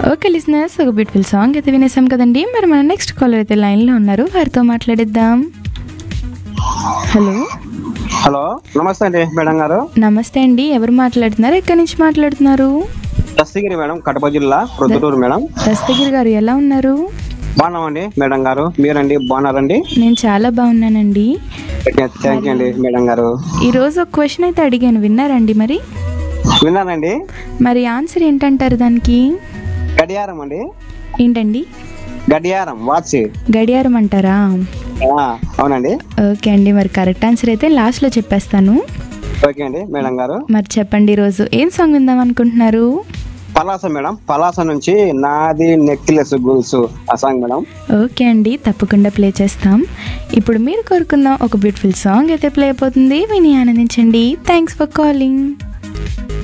okay listeners ఒక beautiful song అయితే వినేసాం కదండి మరి మన నెక్స్ట్ కాలర్ అయితే లైన్లో ఉన్నారు వారితో మాట్లాడిద్దాం హలో హలో నమస్తే అండి మేడం గారు నమస్తే అండి ఎవరు మాట్లాడుతున్నారు ఎక్కడి నుంచి మాట్లాడుతున్నారు దస్తగిరి మేడం కడప జిల్లా ప్రొద్దుటూరు మేడం దస్తగిరి గారు ఎలా ఉన్నారు బాగున్నామండి మేడం గారు మీరండి బాగున్నారండి నేను చాలా బాగున్నానండి థ్యాంక్ యూ అండి మేడం గారు ఈరోజు ఒక క్వశ్చన్ అయితే అడిగాను విన్నారండి మరి విన్నానండి మరి ఆన్సర్ ఏంటంటారు దానికి గడియారం అండి ఏంటండి గడియారం వాచ్ గడియారం అంటారా ఆ, అవునండి ఓకే అండి మరి కరెక్ట్ ఆన్సర్ అయితే లాస్ట్లో చెప్పేస్తాను ఓకే అండి మేడం గారు మరి చెప్పండి ఈరోజు ఏం సాంగ్ విందాం అనుకుంటున్నారు పలాస మేడం పలాస నుంచి నాది నెక్లెస్ గొలుసు ఆ సాంగ్ మేడం ఓకే అండి తప్పకుండా ప్లే చేస్తాం ఇప్పుడు మీరు కోరుకున్న ఒక బ్యూటిఫుల్ సాంగ్ అయితే ప్లే అయిపోతుంది విని ఆనందించండి థ్యాంక్స్ ఫర్ కాలింగ్